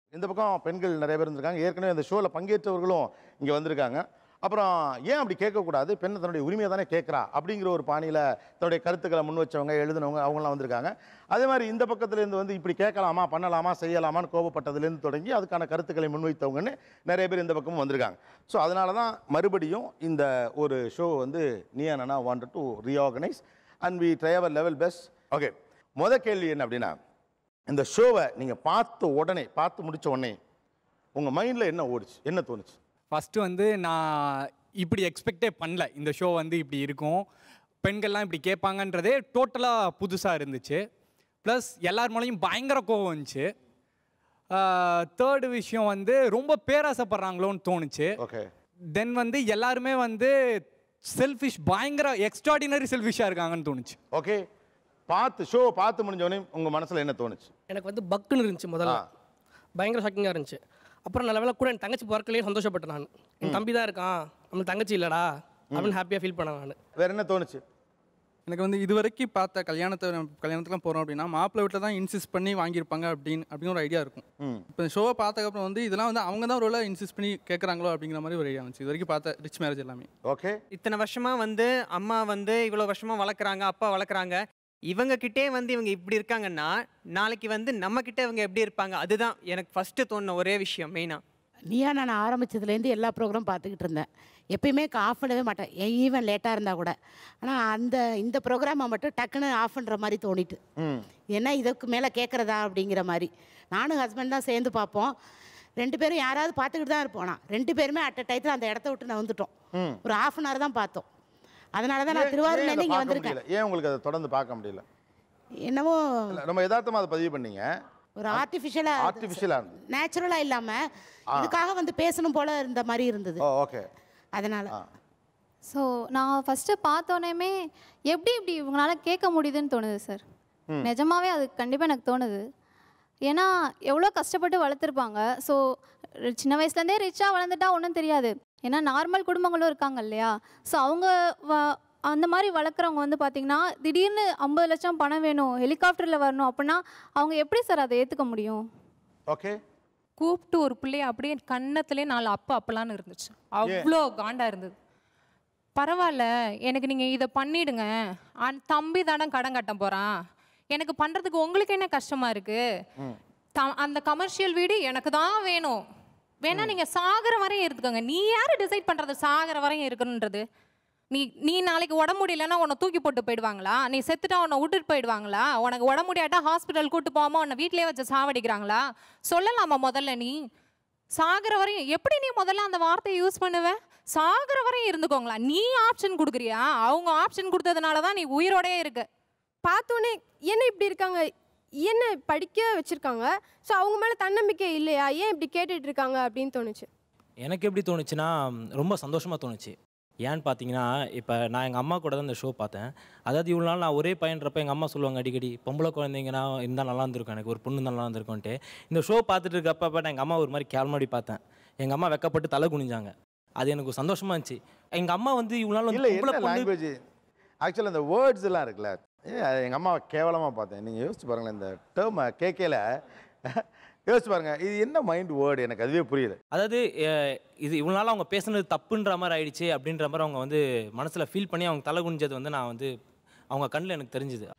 இந்த பக்கம் பெண்கள் நிறைய பேர் இருந்திருக்காங்க ஏற்கனவே அந்த ஷோவில் பங்கேற்றவர்களும் இங்கே வந்திருக்காங்க அப்புறம் ஏன் அப்படி கேட்கக்கூடாது பெண்ணை தன்னுடைய உரிமையை தானே கேட்குறா அப்படிங்கிற ஒரு பாணியில் தன்னுடைய கருத்துக்களை முன் வச்சவங்க எழுதினவங்க அவங்களாம் வந்திருக்காங்க அதே மாதிரி இந்த பக்கத்துலேருந்து வந்து இப்படி கேட்கலாமா பண்ணலாமா செய்யலாமான்னு கோபப்பட்டதுலேருந்து தொடங்கி அதுக்கான கருத்துக்களை முன்வைத்தவங்கன்னு நிறைய பேர் இந்த பக்கமும் வந்திருக்காங்க ஸோ அதனால தான் மறுபடியும் இந்த ஒரு ஷோ வந்து Neeya Naana wanted to reorganise and we try our level best okay முத கேள்வி என்ன அப்படின்னா இந்த ஷோவை நீங்கள் பார்த்த உடனே பார்த்து முடிச்ச உடனே உங்கள் மைண்டில் என்ன ஓடுச்சு என்ன தோணுச்சு ஃபஸ்ட்டு வந்து நான் இப்படி எக்ஸ்பெக்டே பண்ணல இந்த ஷோ வந்து இப்படி இருக்கும் பெண்கள்லாம் இப்படி கேட்பாங்கன்றதே டோட்டலாக புதுசாக இருந்துச்சு ப்ளஸ் எல்லார் மேலேயும் பயங்கர கோவம் வந்துச்சு தேர்டு விஷயம் வந்து ரொம்ப பேராசைப்படுறாங்களோன்னு தோணுச்சு ஓகே தென் வந்து எல்லாருமே வந்து செல்ஃபிஷ் பயங்கர எக்ஸ்ட்ராடினரி செல்ஃபிஷாக இருக்காங்கன்னு தோணுச்சு ஓகே பார்த்து ஷோ பார்த்து முடிஞ்ச உடனே உங்கள் மனசில் என்ன தோணுச்சு எனக்கு வந்து பக்குன்னு இருந்துச்சு முதல்ல பயங்கர ஷாக்கிங்காக இருந்துச்சு அப்புறம் நல்ல வேளை கூட என் தங்கச்சி பிறக்கலையே சந்தோஷப்பட்டேன் நான் என் தம்பி தான் இருக்கான் நம்ம தங்கச்சி இல்லடா அப்படின்னு ஹாப்பியாக ஃபீல் பண்ணேன் நான் வேற என்ன தோணுச்சு எனக்கு வந்து இது வரைக்கும் பார்த்த கல்யாணத்தை கல்யாணத்துக்குலாம் போகிறோம் அப்படின்னா மாப்பிள்ளை வீட்டில் தான் இன்சிஸ்ட் பண்ணி வாங்கியிருப்பாங்க அப்படின்னு அப்படின்னு ஒரு ஐடியா இருக்கும் இப்போ இந்த ஷோவை பார்த்ததுக்கப்புறம் வந்து இதெல்லாம் வந்து அவங்க தான் ஒரு இன்சிஸ்ட் பண்ணி கேட்குறாங்களோ அப்படிங்கிற மாதிரி ஒரு ஐடியா வந்துச்சு இது வரைக்கும் பார்த்த ரிச் மேரேஜ் எல்லாமே ஓகே இத்தனை வருஷமா வந்து அம்மா வந்து இவ்வளோ வருஷமா வளர்க்குறாங்க அப்பா வளர்க்குறாங்க இவங்க கிட்டே வந்து இவங்க இப்படி இருக்காங்கன்னா நாளைக்கு வந்து நம்ம கிட்ட இவங்க எப்படி இருப்பாங்க அதுதான் எனக்கு ஃபர்ஸ்ட் தோணுன ஒரே விஷயம் மெயினாக நீயா நான் ஆரம்பிச்சதுலேருந்து எல்லா ப்ரோக்ராம் பார்த்துக்கிட்டு இருந்தேன் எப்பயுமே ஆஃப் பண்ணவே மாட்டேன் ஈவன் லேட்டாக இருந்தால் கூட ஆனால் அந்த இந்த ப்ரோக்ராமை மட்டும் டக்குன்னு ஆஃப் பண்ணுற மாதிரி தோணிட்டு ஏன்னா இதுக்கு மேலே கேட்குறதா அப்படிங்கிற மாதிரி நானும் ஹஸ்பண்ட் தான் சேர்ந்து பார்ப்போம் ரெண்டு பேரும் யாராவது பார்த்துக்கிட்டு தான் இருப்போம் நான் ரெண்டு பேருமே அட் டயத்தில் அந்த இடத்த விட்டு நான் வந்துட்டோம் ஒரு ஆஃப் அன் ஹவர் தான் பார்த்தோம் அதனால தான் நான் ஏன் அதை திருவாரூர்லேருந்து இங்கே பார்க்க வந்திருக்கேன் முடியல? ஏன் உங்களுக்கு அதை தொடர்ந்து பார்க்க முடியல என்னவோ இல்ல, ரொம்ப யதார்த்தமா அதை பதிவு பண்ணீங்க ஒரு ஆர்டிஃபிஷியலாக ஆர்டிஃபிஷியலாக இருந்தது நேச்சுரலாக இல்லாமல் இதுக்காக வந்து பேசணும் போல இருந்த மாதிரி இருந்தது ஓ ஓகே அதனால ஸோ நான் ஃபஸ்ட்டு பார்த்தோன்னே எப்படி இப்படி இவங்களால கேட்க முடியுதுன்னு தோணுது சார் நிஜமாவே அது கண்டிப்பாக எனக்கு தோணுது ஏன்னா எவ்வளோ கஷ்டப்பட்டு வளர்த்துருப்பாங்க ஸோ சின்ன வயசுலேருந்தே ரிச்சாக வளர்ந்துட்டா ஒன்றும் தெரியாது ஏன்னா நார்மல் குடும்பங்களும் இருக்காங்க இல்லையா ஸோ அவங்க வ- அந்த மாதிரி வளர்க்குறவங்க வந்து பார்த்திங்கன்னா திடீர்னு ஐம்பது லட்சம் பணம் வேணும் ஹெலிகாப்டரில் வரணும் அப்படின்னா அவங்க எப்படி சார் அதை ஏற்றுக்க முடியும் ஓகே கூப்பிட்டு ஒரு பிள்ளைய அப்படியே கன்னத்திலே நாலு அப்பா அப்பலான்னு இருந்துச்சு அவ்வளோ காண்டா இருந்தது பரவாயில்ல எனக்கு நீங்கள் இதை பண்ணிடுங்க அன் தம்பி தானே கடன் கட்ட போகிறான் எனக்கு பண்ணுறதுக்கு உங்களுக்கு என்ன கஷ்டமாக இருக்குது த அந்த கமர்ஷியல் வீடு எனக்கு தான் வேணும் வேணா நீங்கள் சாகிற வரையும் இருந்துக்கோங்க நீ யார் டிசைட் பண்ணுறது சாகிற வரையும் இருக்கணுன்றது நீ நீ நாளைக்கு உடம்பு முடியலன்னா உன்னை தூக்கி போட்டு போயிடுவாங்களா நீ செத்துட்டா உன்னை விட்டுட்டு போயிடுவாங்களா உனக்கு உடம்பு முடியாட்டா ஹாஸ்பிட்டல் கூட்டு போகாம உன்னை வீட்டிலேயே வச்சு சாவடிக்கிறாங்களா சொல்லலாமா முதல்ல நீ சாகிற வரையும் எப்படி நீ முதல்ல அந்த வார்த்தையை யூஸ் பண்ணுவ சாகிற வரையும் இருந்துக்கோங்களா நீ ஆப்ஷன் கொடுக்குறியா அவங்க ஆப்ஷன் கொடுத்ததுனால தான் நீ உயிரோடயே இருக்க பார்த்தோன்னே என்ன இப்படி இருக்காங்க என்ன படிக்க வச்சுருக்காங்க ஸோ அவங்க மேலே தன்னம்பிக்கை இல்லையா ஏன் இப்படி கேட்டுட்டு இருக்காங்க அப்படின்னு தோணுச்சு எனக்கு எப்படி தோணுச்சுன்னா ரொம்ப சந்தோஷமாக தோணுச்சு ஏன்னு பார்த்தீங்கன்னா இப்போ நான் எங்கள் அம்மா கூட தான் இந்த ஷோ பார்த்தேன் அதாவது இவ்வளோ நாள் நான் ஒரே பையன்றப்ப எங்கள் அம்மா சொல்லுவாங்க அடிக்கடி பொம்பளை குழந்தைங்கன்னா இருந்தால் நல்லா இருந்திருக்கும் எனக்கு ஒரு பொண்ணு தான் நல்லா இருந்திருக்கும்ன்ட்டு இந்த ஷோ பார்த்துட்டு இருக்கப்ப நான் எங்கள் அம்மா ஒரு மாதிரி கேள்மாடி பார்த்தேன் எங்கள் அம்மா வெக்கப்பட்டு தலை குனிஞ்சாங்க அது எனக்கு ஒரு சந்தோஷமா இருந்துச்சு எங்கள் அம்மா வந்து இவ்வளோ நாள் வந்து இல்ல பொம்பளை என்ன பொண்ணு லாங்குவேஜ் ஆக்சுவலாக இந்த வேர்ட்ஸ் எல்லாம் இருக்குல்ல ஏ அது எங்கள் அம்மாவை கேவலமாக பார்த்தேன் நீங்கள் யோசிச்சு பாருங்களேன் இந்த டேர்மை கேட்கல யோசிச்சு பாருங்க இது என்ன மைண்ட் வேர்டு எனக்கு அதுவே புரியல அதாவது அஹ், இது இவ்வளோ நாள் அவங்க பேசுனது தப்புன்ற மாதிரி ஆயிடுச்சு அப்படின்ற மாதிரி அவங்க வந்து மனசில் ஃபீல் பண்ணி அவங்க தலை குனிஞ்சது வந்து நான் வந்து அவங்க கண்ணில் எனக்கு தெரிஞ்சுது